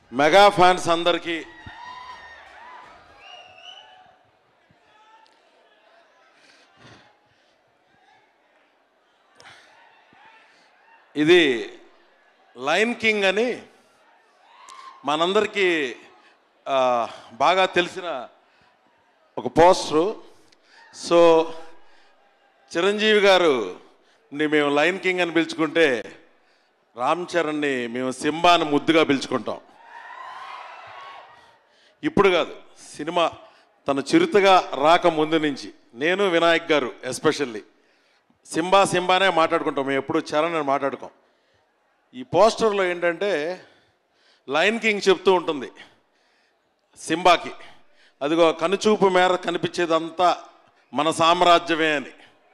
mega fans అందరికీ ఇది line king అని మనందరికీ ఆ, బాగా తెలిసిన ఒక పోస్టరు సో చిరంజీవి గారు ని మేము లైన్ కింగ్ అని పిలుచుకుంటే రామ్ చరణ్ని మేము సింబా అని ముద్దుగా పిలుచుకుంటాం ఇప్పుడు కాదు సినిమా తన చిరుతగా రాక ముందు నుంచి నేను వినాయక్ గారు ఎస్పెషల్లీ సింబా సింబానే మాట్లాడుకుంటాం మేము ఎప్పుడు చరణ్ అని మాట్లాడుకోం ఈ పోస్టర్లో ఏంటంటే లైన్ కింగ్ చెప్తూ ఉంటుంది సింబాకి అదిగో కనుచూపు మేర కనిపించేదంతా మన సామ్రాజ్యమే అని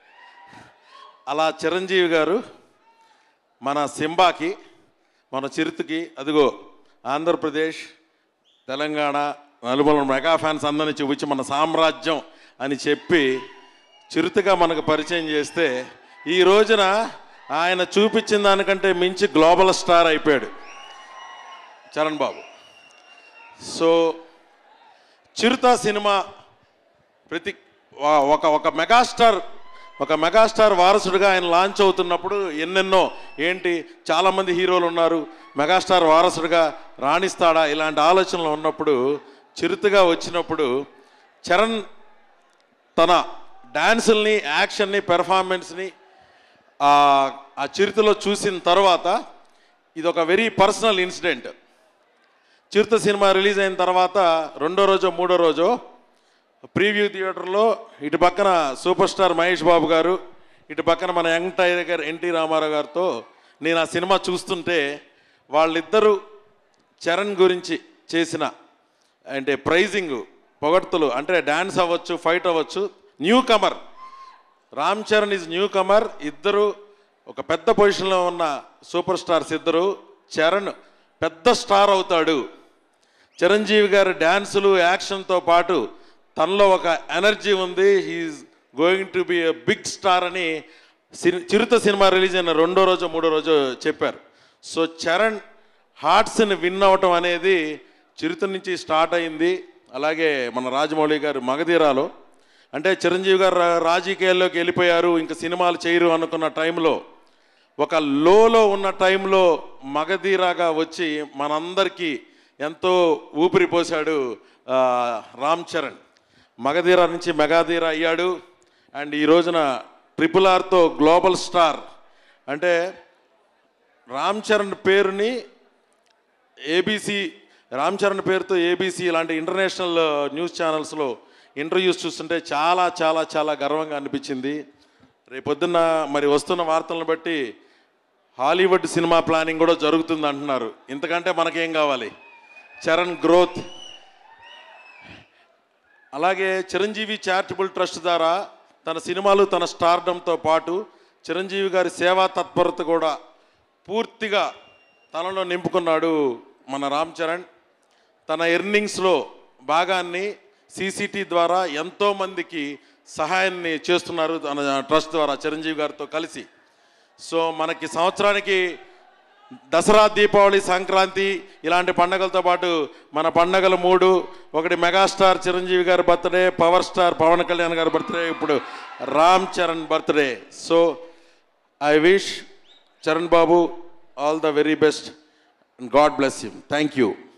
అలా చిరంజీవి గారు మన సింబాకి మన చిరుతకి అదిగో ఆంధ్రప్రదేశ్ తెలంగాణ నలుమూల మెగా ఫ్యాన్స్ అందరినీ చూపించి మన సామ్రాజ్యం అని చెప్పి చిరుతగా మనకు పరిచయం చేస్తే ఈ రోజున ఆయన చూపించిన దానికంటే మించి గ్లోబల్ స్టార్ అయిపోయాడు చరణ్ బాబు సో చిరుత సినిమా ప్రతి వా- ఒక ఒక మెగాస్టార్ ఒక మెగాస్టార్ వారసుడిగా ఆయన లాంచ్ అవుతున్నప్పుడు ఎన్నెన్నో ఏంటి చాలామంది హీరోలు ఉన్నారు మెగాస్టార్ వారసుడిగా రాణిస్తాడా ఇలాంటి ఆలోచనలు ఉన్నప్పుడు చిరుతగా వచ్చినప్పుడు చరణ్ తన డాన్సుల్ని యాక్షన్ని పెర్ఫార్మెన్స్ని ఆ ఆ చిరుతలో చూసిన తర్వాత ఇది ఒక very personal incident Chirutha cinema release అయిన తర్వాత రెండో రోజు మూడో రోజు ప్రీవ్యూ థియేటర్లో ఇటు పక్కన సూపర్ స్టార్ మహేష్ బాబు గారు ఇటు పక్కన మన యంగ్ టైగర్ ఎన్టీ రామారావు గారితో నేను ఆ సినిమా చూస్తుంటే వాళ్ళిద్దరూ చరణ్ గురించి చేసిన అంటే ప్రైజింగ్ పొగడ్తలు అంటే డ్యాన్స్ అవ్వచ్చు ఫైట్ అవ్వచ్చు newcomer Ram Charan is newcomer ఇద్దరు ఒక పెద్ద పొజిషన్లో ఉన్న సూపర్ స్టార్స్ ఇద్దరు చరణ్ పెద్ద స్టార్ అవుతాడు చిరంజీవి గారి డ్యాన్సులు యాక్షన్తో పాటు తనలో ఒక ఎనర్జీ ఉంది he is going to be a big star అని సిని- చిరుత సినిమా రిలీజ్ అయిన రెండో రోజు మూడో రోజు చెప్పారు సో చరణ్ హార్ట్స్ని విన్ అవటం అనేది చిరుత నుంచి స్టార్ట్ అయింది అలాగే మన రాజమౌళి గారు మగధీరాలో అంటే చిరంజీవి గారు రా- రాజకీయాల్లోకి వెళ్ళిపోయారు ఇంకా సినిమాలు చేయరు అనుకున్న టైంలో ఒక లోలో ఉన్న టైంలో మగధీరాగా వచ్చి మనందరికీ ఎంతో ఊపిరి పోశాడు ఆ, రామ్ చరణ్ మగధీర నుంచి మెగాధీర అయ్యాడు అండ్ ఈ రోజున ట్రిపుల్ ఆర్తో గ్లోబల్ స్టార్ అంటే రామ్ చరణ్ పేరుని ఏబీసీ రామ్ చరణ్ పేరుతో ఏబీసీ ఇలాంటి ఇంటర్నేషనల్ న్యూస్ ఛానల్స్లో ఇంటర్వ్యూస్ చూస్తుంటే చాలా చాలా చాలా గర్వంగా అనిపించింది రేపొద్దున్న మరి వస్తున్న వార్తలను బట్టి హాలీవుడ్ సినిమా ప్లానింగ్ కూడా జరుగుతుంది అంటున్నారు ఇంతకంటే మనకేం కావాలి చరణ్ గ్రోత్ అలాగే చిరంజీవి చారిటబుల్ ట్రస్ట్ ద్వారా తన సినిమాలు తన స్టార్డంతో పాటు చిరంజీవి గారి సేవా తత్పరత కూడా పూర్తిగా తనలో నింపుకున్నాడు మన రామ్ చరణ్ తన ఎర్నింగ్స్లో భాగాన్ని సీసీటీ ద్వారా ఎంతోమందికి సహాయాన్ని చేస్తున్నారు తన ట్రస్ట్ ద్వారా చిరంజీవి గారితో కలిసి సో మనకి సంవత్సరానికి దసరా దీపావళి సంక్రాంతి ఇలాంటి పండగలతో పాటు మన పండగలు మూడు ఒకటి మెగాస్టార్ చిరంజీవి గారి birthday power star Pawan Kalyan గారి బర్త్డే ఇప్పుడు Ram Charan birthday so I wish Charan Babu all the very best God bless you thank you